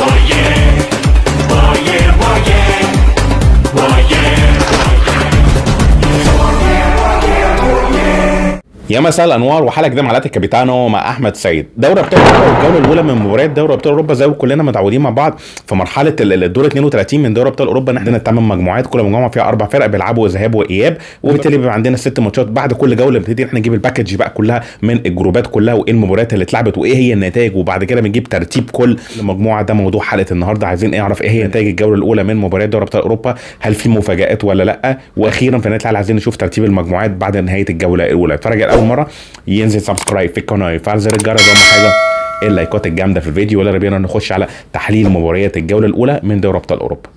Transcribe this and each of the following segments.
يا مساء الانوار وحلقه جديده من حلقات الكابيتانو مع احمد سيد دوره ابطال اوروبا والجوله الاولى من مباريات دوري ابطال اوروبا زي ما كلنا متعودين مع بعض في مرحله ال- الدور 32 من دوري ابطال اوروبا ان احنا عندنا 8 مجموعات كل مجموعه فيها اربع فرق بيلعبوا ذهاب واياب وبالتالي بيبقى عندنا ست ماتشات بعد كل جوله بنبتدي احنا نجيب الباكج بقى كلها من الجروبات كلها وايه المباريات اللي اتلعبت وايه هي النتائج وبعد كده بنجيب ترتيب كل مجموعه ده موضوع حلقه النهارده عايزين نعرف ايه هي نتائج الجوله الاولى من مباريات دوري ابطال اوروبا هل في مفاجات ولا لا واخيرا في نهايه الحلقه عايزين نشوف ترتيب المجموعات بعد نهايه الجوله الاولى اتفرج على اول مره ينزل سبسكرايب في القناه يفعل زر الجرس اهم حاجه اللايكات الجامده في الفيديو ولا بينا نخش على تحليل مباريات الجوله الاولى من دوري ابطال اوروبا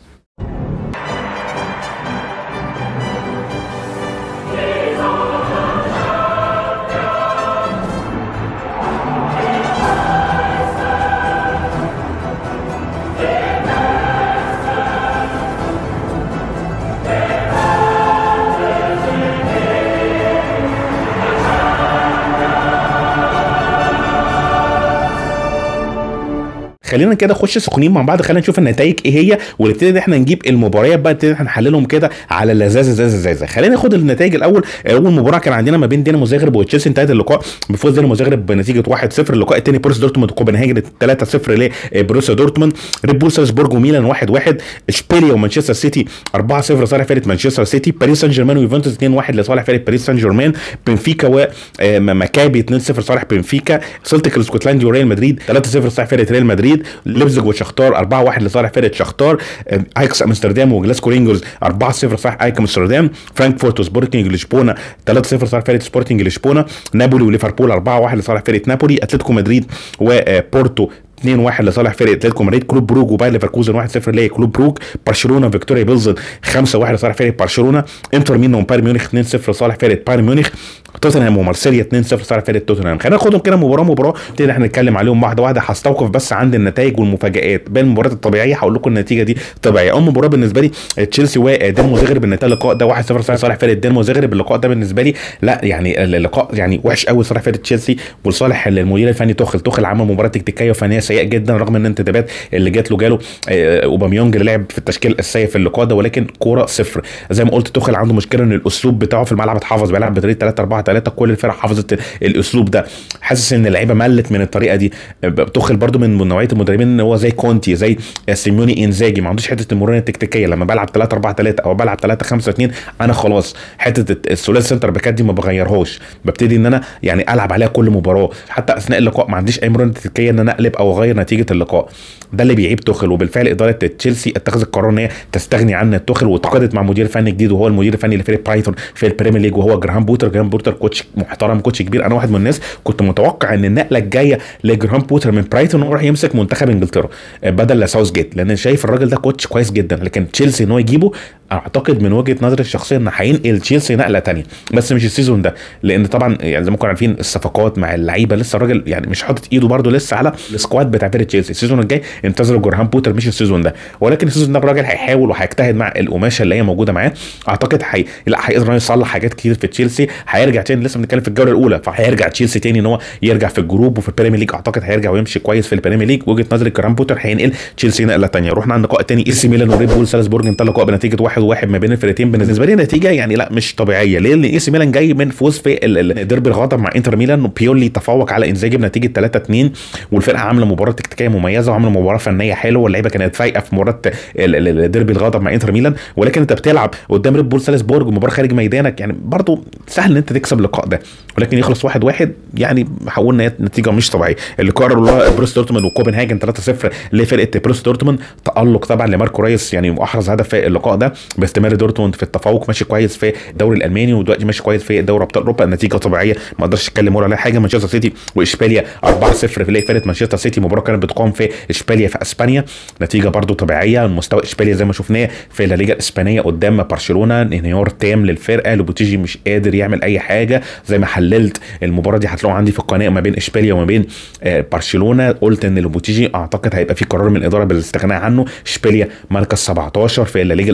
خلينا كده نخش سخنين مع بعض خلينا نشوف النتائج ايه هي ونبتدي ان احنا نجيب المباريات بقى نبتدي إن احنا نحللهم كده على اللذاذه زازه زازه خلينا ناخد النتائج الاول اول مباراه كان عندنا ما بين دينامو زاغرب وتشيلسي انتهت اللقاء بفوز دينامو زاغرب بنتيجه 1-0 اللقاء الثاني بروسيا دورتموند وكوبنهاجن 3-0 لبروسيا دورتموند ريد بول سالزبورج وميلان 1-1 اشبيليا ومانشستر سيتي 4-0 لصالح فرقه مانشستر سيتي باريس سان جيرمان ويوفنتوس 2-1 لصالح فرقه باريس سان جيرمان بنفيكا ومكابي 2-0 لصالح بنفيكا سلتيك الاسكتلندي وريال مدريد 3-0 لصالح فرقه ريال مدريد ليبزيج وشختار 4-1 لصالح فرقه شختار آه، ايكس امستردام وجلاسكو رينجرز 4-0 لصالح ايكس امستردام فرانكفورت وسبورتنج لشبونه 3-0 لصالح فرقه سبورتنج لشبونه نابولي وليفربول 4-1 لصالح فرقه نابولي اتلتيكو مدريد وبورتو 2-1 لصالح فرقه اتلتيكو مدريد كلوب بروج وباير ليفركوزن 1-0 لكلوب بروج برشلونه فيكتوريا بيلزن 5-1 لصالح فرقه برشلونه انتر ميلان وبايرن ميونخ 2-0 لصالح فرقه بايرن ميونخ توتنهام ومارسيليا 2-0 لصالح فرقه توتنهام خلينا ناخدهم كده مباراه مباراه نبتدي ان احنا نتكلم عليهم واحده واحده هستوقف بس عند النتائج والمفاجات بين المباريات الطبيعيه هقول لكم النتيجه دي طبيعيه اول مباراه بالنسبه لي تشيلسي ودينمو زغرب النتائج اللقاء ده 1-0 لصالح فرقه دينمو زغرب اللقاء ده بالنسبه لي لا يعني اللقاء يعني وحش قوي لصالح فرقه تشيلسي ولصالح المدير الفني توخل توخل عمل مباراه تكتيكيه وفنيه سيئه جدا رغم ان الانتدابات اللي جات له جاله آه، اوباميونج اللي لعب في التشكيل الاساسي في اللقاء ده ولكن كوره صفر زي ما قلت توخل عنده مشكله ان الاسلوب بتاعه في الملعب اتحفظ بيلعب بطريقه 3 4 3 كل الفرق حفظت الاسلوب ده حاسس ان اللعيبه ملت من الطريقه دي آه، توخل برده من نوعيه المدربين ان هو زي كونتي زي سيميوني انزاجي ما عندوش حته المرونه التكتيكيه لما بلعب 3 4 3 او بلعب 3 5 2 انا خلاص حته الثلاثي سنتر باكات دي ما بغيرهاش ببتدي ان انا يعني العب عليها كل مباراه حتى اثناء اللقاء ما عنديش اي مرونه تكتيكيه ان انا اقلب او اغير نتيجه اللقاء ده اللي بيعيب توخل وبالفعل اداره تشيلسي اتخذت قرار ان هي تستغني عن توخل واتقدت مع مدير فني جديد وهو المدير الفني لفريق برايتون في البريمير ليج وهو جراهام بوتر جراهام بوتر كوتش محترم كوتش كبير انا واحد من الناس كنت متوقع ان النقله الجايه لجراهام بوتر من برايتون انه يروح يمسك منتخب انجلترا بدل لساوث جيت لان شايف الراجل ده كوتش كويس جدا لكن تشيلسي ان هو يجيبه اعتقد من وجهه نظري الشخصيه ان هينقل تشيلسي نقله تانية بس مش السيزون ده لان طبعا يعني زي ما كنا عارفين الصفقات مع اللعيبه لسه الراجل يعني مش حاطط ايده برده لسه على السكواد بتاع فرقه تشيلسي السيزون الجاي انتظروا جورهام بوتر مش السيزون ده ولكن السيزون ده الراجل هيحاول وهيجتهد مع القماشه اللي هي موجوده معاه اعتقد هي لا هيقدر إنه يصلح حاجات كتير في تشيلسي هيرجع تاني لسه بنتكلم في الجوله الاولى فهيرجع تشيلسي تاني ان هو يرجع في الجروب وفي البريمير ليج اعتقد هيرجع ويمشي كويس في البريمير ليج وجهه نظري جورهام بوتر هينقل تشيلسي نقله تانية رحنا على اللقاء الثاني اي سي ميلان وريد بول سالزبورج انتهى اللقاء بنتيجه 1-1 ما بين الفرقتين بالنسبه لي نتيجه يعني لا مش طبيعيه ليه؟ لان اي سي ميلان جاي من فوز في ال- ال- الديربي الغضب مع انتر ميلان وبيولي تفوق على انزاجي بنتيجه 3-2 والفرقه عامله مباراه تكتيكيه مميزه وعامله مباراه فنيه حلوه واللعيبه كانت فايقه في مباراه ال- ال- الديربي الغضب مع انتر ميلان ولكن انت بتلعب قدام ريد بول سالزبورج مباراه خارج ميدانك يعني برضه سهل ان انت تكسب اللقاء ده ولكن يخلص 1-1 يعني حولنا نتيجه مش طبيعيه اللقاء اللي هو بروس دورتموند وكوبنهاجن 3-0 لفرقه بروس دورتموند تالق طبعا لماركو ريس يعني واحرز هدف في اللقاء ده باستمرار دورتموند في التفوق ماشي كويس في الدوري الالماني ودلوقتي ماشي كويس في دوري ابطال اوروبا النتيجه طبيعيه ما اقدرش اتكلم ولا عليها حاجه مانشستر سيتي واشبيليا 4-0 في فرقه مانشستر سيتي مباراه كانت بتقام في اشبيليا في اسبانيا نتيجه برضو طبيعيه مستوى اشبيليا زي ما شفناه في الليجا الاسبانيه قدام برشلونه انهيار تام للفرقه لوبوتيجي مش قادر يعمل اي حاجه زي ما حللت المباراه دي هتلاقوا عندي في القناه ما بين اشبيليا وما بين آه، برشلونه قلت ان لوبوتيجي اعتقد هيبقى في قرار من الاداره بالاستغناء عنه اشبيليا مركز 17 في الليجا الاسبانيه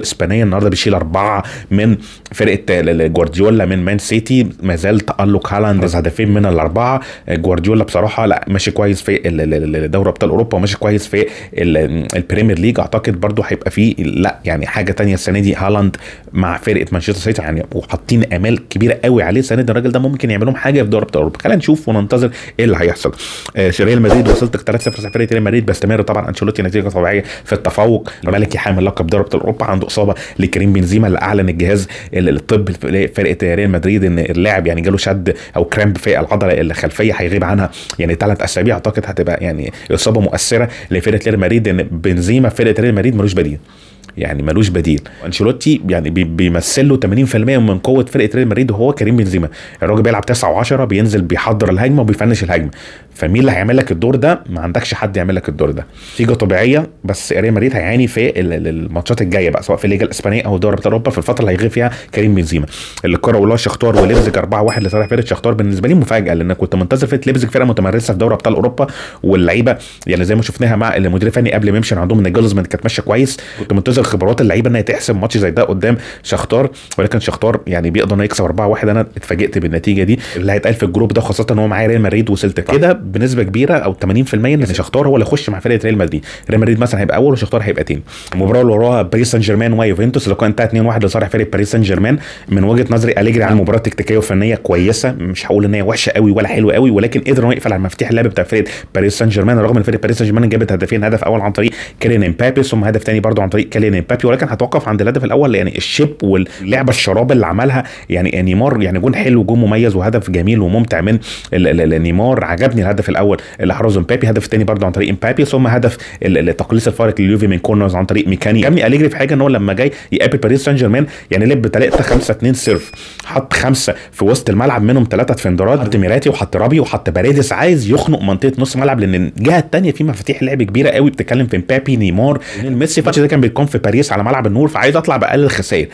النهارده بيشيل اربعه من فرقه جوارديولا من مان سيتي ما زال تالق هالاند هدفين من الاربعه جوارديولا بصراحه لا ماشي كويس في دوري ابطال اوروبا وماشي كويس في البريمير ليج اعتقد برضو هيبقى فيه لا يعني حاجه تانية السنه دي هالاند مع فرقه مانشستر سيتي يعني وحاطين امال كبيره قوي عليه السنه دي الراجل ده ممكن يعمل لهم حاجه في دوري ابطال اوروبا خلينا نشوف وننتظر ايه اللي هيحصل آه ريال مدريد وصلت 3-0 فرقه ريال مدريد بيستمر طبعا انشيلوتي نتيجه طبيعيه في التفوق الملكي حامل لقب دوري ابطال اوروبا عنده اصابه لكريم بنزيما اللي اعلن الجهاز الطبي فرقه ريال مدريد ان اللاعب يعني جاله شد او كرامب في العضله الخلفيه هيغيب عنها يعني ثلاث اسابيع اعتقد هتبقى يعني اصابه مؤثره لفرقه ريال مدريد ان بنزيما فرقه ريال مدريد ملوش بديل يعني ملوش بديل انشيلوتي يعني بيمثل له 80% من قوه فرقه ريال مدريد وهو كريم بنزيما الراجل بيلعب 9 و10 بينزل بيحضر الهجمه وبيفنش الهجمه فمين اللي هيعمل لك الدور ده ما عندكش حد يعمل لك الدور ده نتيجه طبيعيه بس ريال مدريد هيعاني في الماتشات الجايه بقى سواء في الليجا الاسبانيه او دوري ابطال اوروبا في الفتره اللي هيغيب فيها كريم بنزيما اللي الكره والله شختار وليبزيج 4 1 لصالح فرقه شختار بالنسبه لي مفاجاه لان كنت منتظر فرقه ليبزيج فرقه متمرسه في دوري ابطال اوروبا واللعيبه يعني زي ما شفناها مع المدير الفني قبل ما يمشي عندهم ان جلزمان كانت ماشيه كويس كنت منتظر خبرات اللعيبه انها تحسم ماتش زي ده قدام شختار ولكن شختار يعني بيقدر انه يكسب 4 1 انا اتفاجئت بالنتيجه دي اللي هيتقال في الجروب ده خاصه ان هو معاه ريال مدريد وسيلتيك كده بنسبه كبيره او 80% ان شختار هو اللي يخش مع فرقه ريال مدريد ريال مدريد مثلا هيبقى اول وشختار هيبقى تاني المباراه اللي وراها باريس سان جيرمان ويوفنتوس اللي كان انتهى 2 1 لصالح فرقه باريس سان جيرمان من وجهه نظري اليجري عن مباراه تكتيكيه وفنيه كويسه مش هقول ان هي وحشه قوي ولا حلوه قوي ولكن قدر انه يقفل على مفتاح اللعب بتاع فرقه باريس سان جيرمان رغم ان فرقه باريس سان جيرمان جابت هدفين هدف اول عن طريق كيليان امبابي ثم هدف ثاني برضه عن طريق كيليان امبابي ولكن هتوقف عند الهدف الاول يعني الشيب واللعبه الشراب اللي عملها يعني نيمار يعني جون حلو جون مميز وهدف جميل وممتع من نيمار عجبني الهدف الاول اللي حرزه امبابي هدف الثاني برضه عن طريق امبابي ثم هدف تقليص الفارق لليوفي من كورنرز عن طريق ميكاني عجبني اليجري في حاجه ان هو لما جاي يقابل باريس سان جيرمان يعني لعب بثلاثه 5 2 سيرف حط خمسه في وسط الملعب منهم ثلاثه ديفندرات حط ميراتي وحط رابي وحط باريدس عايز يخنق منطقه نص الملعب لان الجهه الثانيه في مفاتيح لعب كبيره قوي بتتكلم في امبابي نيمار ميسي الماتش ده كان بيتكون في باريس على ملعب النور فعايز اطلع باقل الخسائر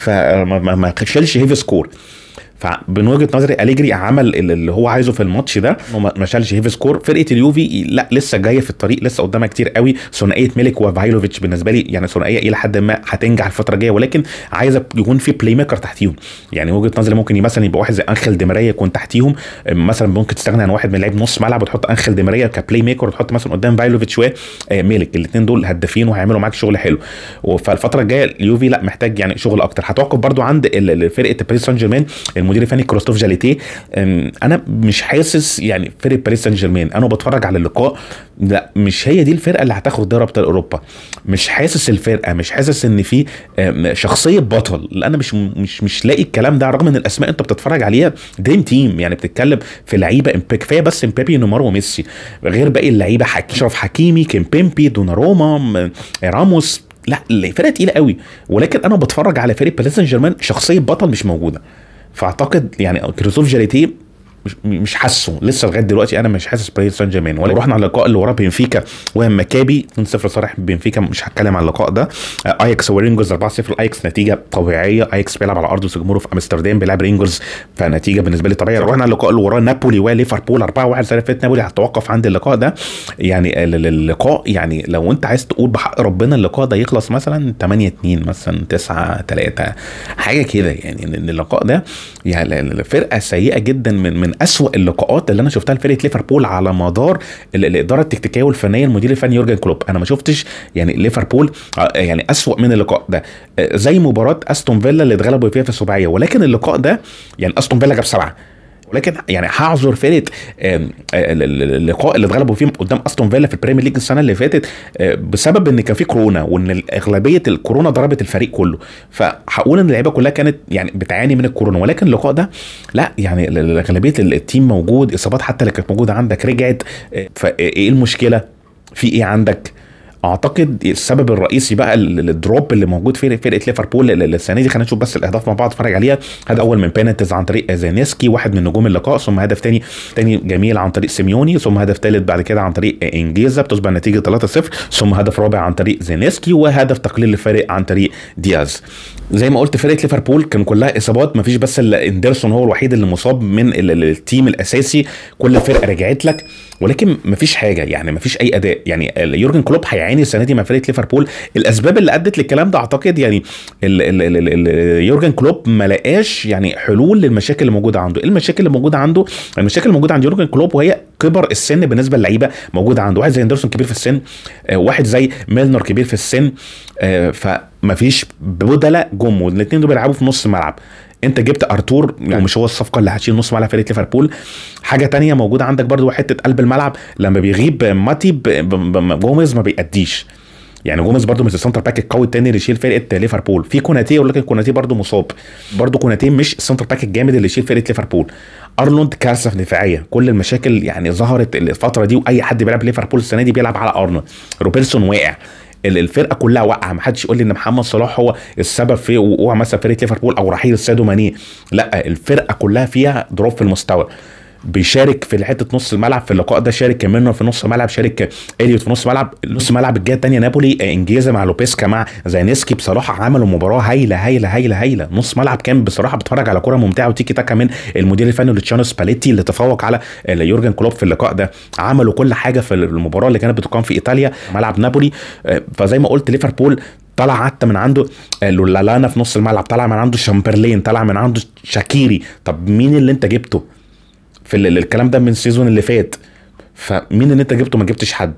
فما ما شالش هيفي سكور فمن وجهه نظري اليجري عمل اللي هو عايزه في الماتش ده ما شالش هيفي سكور فرقه اليوفي لا لسه جايه في الطريق لسه قدامها كتير قوي ثنائيه ميلك وفايلوفيتش بالنسبه لي يعني ثنائيه الى حد ما هتنجح الفتره الجايه ولكن عايزه يكون في بلاي ميكر تحتيهم يعني وجهه نظري ممكن مثلا يبقى واحد زي انخيل ديماريا يكون تحتيهم مثلا ممكن تستغنى عن واحد من لعيب نص ملعب وتحط انخيل ديماريا كبلاي ميكر وتحط مثلا قدام فايلوفيتش وميلك الاثنين دول هدافين وهيعملوا معاك شغل حلو فالفتره الجايه اليوفي لا محتاج يعني شغل اكتر هتوقف برده عند فرقه باريس سان جيرمان المدير الفني كروستوف جاليتيه انا مش حاسس يعني فرقه باريس سان جيرمان انا بتفرج على اللقاء لا مش هي دي الفرقه اللي هتاخد دوري ابطال اوروبا مش حاسس الفرقه مش حاسس ان في شخصيه بطل لا انا مش مش مش لاقي الكلام ده رغم ان الاسماء انت بتتفرج عليها دريم تيم يعني بتتكلم في لعيبه كفايه بس امبابي نيمار وميسي غير باقي اللعيبه حكي اشرف حكيمي كيمبيمبي دوناروما راموس لا الفرقه تقيله قوي ولكن انا بتفرج على فريق باريس سان جيرمان شخصيه بطل مش موجوده فاعتقد يعني كريستوف جاليتيه مش مش حاسه لسه لغايه دلوقتي انا مش حاسس باريس سان جيرمان ولو رحنا على اللقاء اللي وراه بنفيكا ومكابي 2-0 صالح بنفيكا مش هتكلم عن اللقاء ده اياكس ورينجرز 4-0 اياكس نتيجه طبيعيه اياكس بيلعب على ارض جمهوره في امستردام بيلعب رينجرز فنتيجه بالنسبه لي طبيعيه رحنا على اللقاء اللي وراه نابولي وليفربول 4-1 السنه فاتت نابولي هتوقف عند اللقاء ده يعني اللقاء يعني لو انت عايز تقول بحق ربنا اللقاء ده يخلص مثلا 8 2 مثلا 9 3 حاجه كده يعني ان اللقاء ده يعني فرقه سيئه جدا من من اسوأ اللقاءات اللقاءات اللي انا شفتها لفرقه ليفربول على مدار الاداره التكتيكيه والفنيه المدير الفني يورجن كلوب انا ما شفتش يعني ليفربول يعني اسوا من اللقاء ده زي مباراه استون فيلا اللي اتغلبوا فيها في السباعيه ولكن اللقاء ده يعني استون فيلا جاب سبعه ولكن يعني هعذر فرقه اللقاء اللي اتغلبوا فيه قدام استون فيلا في البريمير ليج السنه اللي فاتت بسبب ان كان في كورونا وان اغلبيه الكورونا ضربت الفريق كله فهقول ان اللعيبه كلها كانت يعني بتعاني من الكورونا ولكن اللقاء ده لا يعني اغلبيه التيم موجود اصابات حتى اللي كانت موجوده عندك رجعت فايه المشكله في ايه عندك اعتقد السبب الرئيسي بقى الدروب اللي موجود في فرقه ليفربول السنه دي خلينا نشوف بس الاهداف مع بعض نتفرج عليها هدف اول من بينالتيز عن طريق زينيسكي واحد من نجوم اللقاء ثم هدف تاني تاني جميل عن طريق سيميوني ثم هدف ثالث بعد كده عن طريق انجيزا بتصبح النتيجه 3-0 ثم هدف رابع عن طريق زينيسكي وهدف تقليل الفارق عن طريق دياز زي ما قلت فرقه ليفربول كان كلها اصابات ما فيش بس اندرسون هو الوحيد اللي مصاب من التيم الاساسي كل الفرقه رجعت لك ولكن مفيش حاجه يعني مفيش اي اداء يعني يورجن كلوب هيعاني السنه دي مع فرقه ليفربول الاسباب اللي ادت للكلام ده اعتقد يعني ال ال ال ال ال يورجن كلوب ما لقاش يعني حلول للمشاكل اللي موجوده عنده ايه المشاكل اللي موجوده عنده المشاكل اللي موجوده عند يورجن كلوب وهي كبر السن بالنسبه للعيبه موجوده عنده واحد زي اندرسون كبير في السن آه، واحد زي ميلنر كبير في السن آه، فمفيش بدلاء جم والاثنين دول بيلعبوا في نص الملعب انت جبت ارتور ومش هو الصفقه اللي هتشيل نص ملعب فريق ليفربول حاجه تانية موجوده عندك برضو حته قلب الملعب لما بيغيب ماتي جوميز ما بيأديش يعني جوميز برضو مش السنتر باك القوي التاني اللي يشيل فرقه ليفربول في كوناتي ولكن كوناتي برضو مصاب برضو كوناتي مش السنتر باك الجامد اللي يشيل فرقه ليفربول ارنولد كارثه دفاعيه كل المشاكل يعني ظهرت الفتره دي واي حد بيلعب ليفربول السنه دي بيلعب على ارنولد روبرتسون واقع الفرقه كلها واقعه ما حدش يقول لي ان محمد صلاح هو السبب في وقوع مثلا فرقه ليفربول او رحيل سادو ماني لا الفرقه كلها فيها دروب في المستوى بيشارك في حته نص الملعب في اللقاء ده شارك كمان في نص الملعب شارك اليوت في نص الملعب نص الملعب الجهه الثانيه نابولي انجيزا مع لوبيسكا مع زينسكي بصراحه عملوا مباراه هايله هايله هايله هايله نص ملعب كان بصراحه بتفرج على كره ممتعه وتيكي تاكا من المدير الفني لوتشانو سباليتي اللي تفوق على يورجن كلوب في اللقاء ده عملوا كل حاجه في المباراه اللي كانت بتقام في ايطاليا ملعب نابولي فزي ما قلت ليفربول طلع حتى من عنده لولالانا في نص الملعب طلع من عنده شامبرلين طلع من عنده شاكيري طب مين اللي انت جبته في الكلام ده من السيزون اللي فات فمين اللي انت جبته ما جبتش حد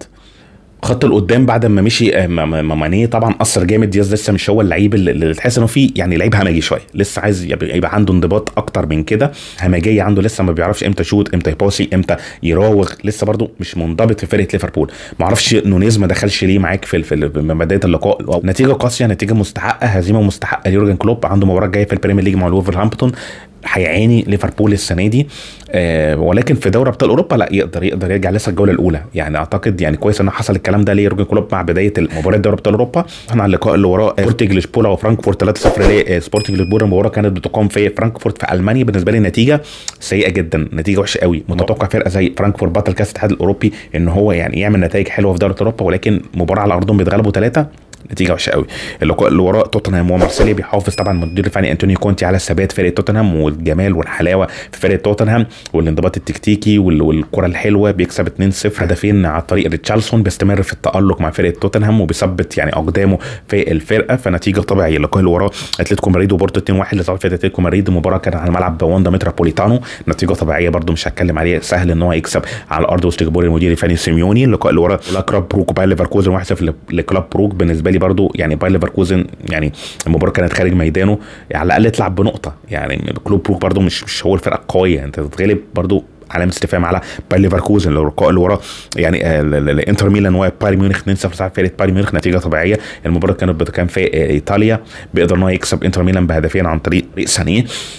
خط القدام بعد ما مشي آه، ماني طبعا اثر جامد دياز لسه مش هو اللعيب اللي تحس انه فيه يعني لعيب همجي شويه لسه عايز يبقى عنده انضباط اكتر من كده همجيه عنده لسه ما بيعرفش امتى يشوط امتى يباصي امتى يراوغ لسه برده مش منضبط في فرقه ليفربول ما اعرفش نونيز ما دخلش ليه معاك في في بدايه اللقاء نتيجه قاسيه نتيجه مستحقه هزيمه مستحقه ليورجن كلوب عنده مباراه جايه في البريمير ليج مع ولفرهامبتون هيعاني ليفربول السنه دي آه ولكن في دوري ابطال اوروبا لا يقدر يقدر يرجع لسه الجوله الاولى يعني اعتقد يعني كويس ان حصل الكلام ده ليورجن كلوب مع بدايه مباراه دوري ابطال اوروبا احنا على اللقاء اللي وراه سبورتنج لشبولا وفرانكفورت 3-0 لسبورتنج لشبولا المباراه كانت بتقام في فرانكفورت في المانيا بالنسبه لي النتيجه سيئه جدا نتيجه وحشه قوي متوقع فرقه زي فرانكفورت بطل كاس الاتحاد الاوروبي ان هو يعني يعمل نتائج حلوه في دوري اوروبا ولكن مباراه على ارضهم بيتغلبوا ثلاثه نتيجه وحشه قوي اللقاء اللي وراء توتنهام ومارسيليا بيحافظ طبعا المدير الفني انتوني كونتي على ثبات فرقه توتنهام والجمال والحلاوه في فرقه توتنهام والانضباط التكتيكي والكره الحلوه بيكسب 2-0 هدفين على طريق ريتشارلسون بيستمر في التالق مع فرقه توتنهام وبيثبت يعني اقدامه في الفرقه فنتيجه طبيعيه اللقاء اللي وراه اتلتيكو مدريد وبورتو 2-1 لصالح فرقه اتلتيكو مدريد المباراه كانت على ملعب واندا متروبوليتانو نتيجه طبيعيه برده مش هتكلم عليها سهل ان هو يكسب على ارض وسط جمهور المدير الفني سيميوني اللقاء اللي وراه كلاب بروك وباير ليفركوزن 1-0 لكلاب بروك بالنسبه لي برده يعني باير ليفركوزن يعني المباراه كانت خارج ميدانه على الاقل يطلع بنقطه يعني كلوب بروك برده مش مش هو الفرقه القويه انت تتغلب برده علامه استفهام على باير ليفركوزن اللقاء اللي وراه يعني آه، الانتر ميلان وبايرن ميونخ 2-0 صعد فرقه بايرن ميونخ نتيجه طبيعيه المباراه كانت كان في ايطاليا بيقدر ان هو يكسب انتر ميلان بهدفين عن طريق سانيه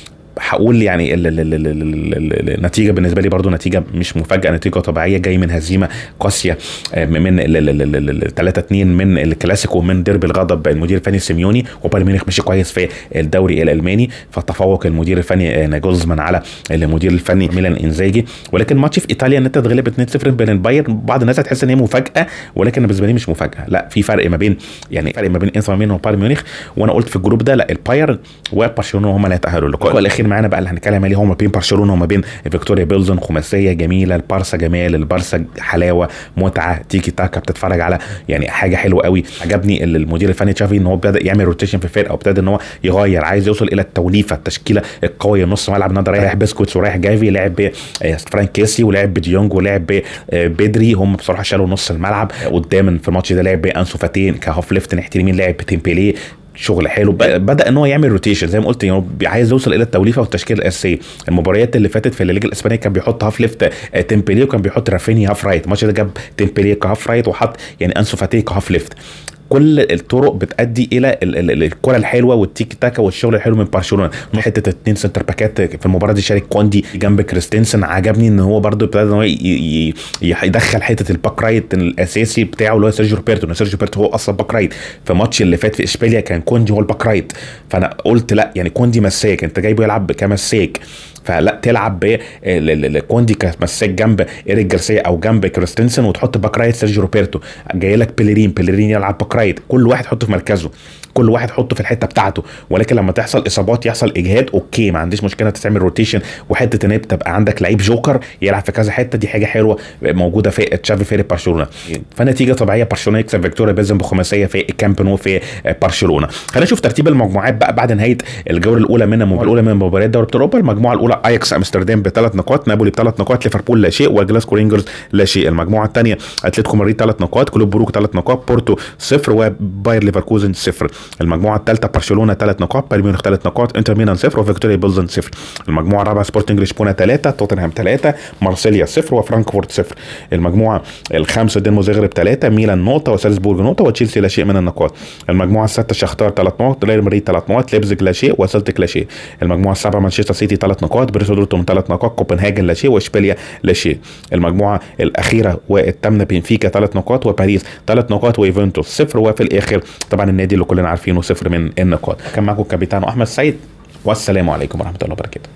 هقول يعني النتيجه بالنسبه لي برضو نتيجه مش مفاجاه نتيجه طبيعيه جاي من هزيمه قاسيه آه، من 3 2 من الكلاسيكو من ديربي الغضب المدير الفني سيميوني وبايرن ميونخ ماشي كويس في الدوري الالماني فتفوق المدير الفني آه، ناجولزمان على المدير الفني ميلان انزاجي ولكن ماتش في ايطاليا ان انت تغلب 2-0 بين البايرن بعض الناس هتحس ان هي مفاجاه ولكن بالنسبه لي مش مفاجاه لا في فرق ما بين يعني فرق ما بين انتر ميلان وبايرن ميونخ وانا قلت في الجروب ده لا البايرن وبرشلونه هم اللي هيتاهلوا اللقاء الاخير معانا بقى اللي هنتكلم عليه هو ما بين برشلونه وما بين فيكتوريا بيلزون خماسيه جميله البارسا جمال البارسا حلاوه متعه تيكي تاكا بتتفرج على يعني حاجه حلوه قوي عجبني المدير الفني تشافي ان هو بدا يعمل روتيشن في الفرقه وابتدى ان هو يغير عايز يوصل الى التوليفه التشكيله القويه نص ملعب النهارده رايح بسكوتس ورايح جافي لعب فرانك كيسي ولعب بديونج ولعب بدري هم بصراحه شالوا نص الملعب قدام في الماتش ده لعب انسو فاتين كهاف ليفت ناحيه اليمين لعب تيمبيلي شغل حلو بدا ان هو يعمل روتيشن زي ما قلت يعني عايز يوصل الى التوليفه والتشكيله الاساسيه المباريات اللي فاتت في الليجا الاسبانيه كان بيحط هاف ليفت آه، تيمبلي وكان بيحط رافيني هاف رايت الماتش ده جاب تيمبلي كهاف رايت وحط يعني انسو فاتي كهاف ليفت كل الطرق بتؤدي الى الكره الحلوه والتيك تاكا والشغل الحلو من برشلونه حته اتنين سنتر باكات في المباراه دي شارك كوندي جنب كريستنسن عجبني ان هو برده ابتدى ان هو يدخل حته الباك رايت الاساسي بتاعه اللي هو سيرجيو روبرتو سيرجيو روبرتو هو اصلا باك رايت في الماتش اللي فات في اشبيليا كان كوندي هو الباك رايت فانا قلت لا يعني كوندي مساك انت جايبه يلعب كمساك فلا تلعب بكوندي كمساك جنب ايريك جارسيا او جنب كريستنسن وتحط باك رايت سيرجيو روبرتو جاي لك بيليرين بيليرين يلعب باك رايت كل واحد حطه في مركزه كل واحد حطه في الحته بتاعته ولكن لما تحصل اصابات يحصل اجهاد اوكي ما عنديش مشكله تعمل روتيشن وحته ان تبقى عندك لعيب جوكر يلعب في كذا حته دي حاجه حلوه موجوده في تشافي فيري برشلونه فنتيجه طبيعيه برشلونه يكسب فيكتوريا بيزن بخماسيه في كامب نو في برشلونه خلينا نشوف ترتيب المجموعات بقى بعد نهايه الجوله الاولى من المباراه الاولى من مباريات دوري اوروبا المجموعه الاولى اياكس امستردام بثلاث نقاط نابولي بثلاث نقاط ليفربول لا شيء وجلاسكو رينجرز لا شيء المجموعه الثانيه اتلتيكو مدريد ثلاث نقاط كلوب بروك ثلاث نقاط بورتو صفر وباير ليفركوزن صفر المجموعه الثالثه برشلونه ثلاث نقاط بايرن ميونخ ثلاث نقاط انتر ميلان صفر وفيكتوريا بيلزن صفر المجموعه الرابعه سبورتنج لشبونه ثلاثه توتنهام ثلاثه مارسيليا صفر وفرانكفورت صفر المجموعه الخامسه دينمو زغرب ثلاثه ميلان نقطه وسالزبورج نقطه وتشيلسي لا شيء من النقاط المجموعه السادسه شختار ثلاث نقط ريال مدريد ثلاث نقط ليبزيج لا شيء وسلتيك لا شيء المجموعه السابعه مانشستر سيتي ثلاث نقاط بروسيا دورتموند ثلاث نقاط كوبنهاجن لا شيء واشبيليا لا شيء المجموعه الاخيره والثامنه بنفيكا ثلاث نقاط وباريس ثلاث نقاط ويوفنتوس صفر وفي الاخر طبعا النادي اللي كلنا عارفينه صفر من النقاط كان معكم كابيتانو احمد سعيد والسلام عليكم ورحمه الله وبركاته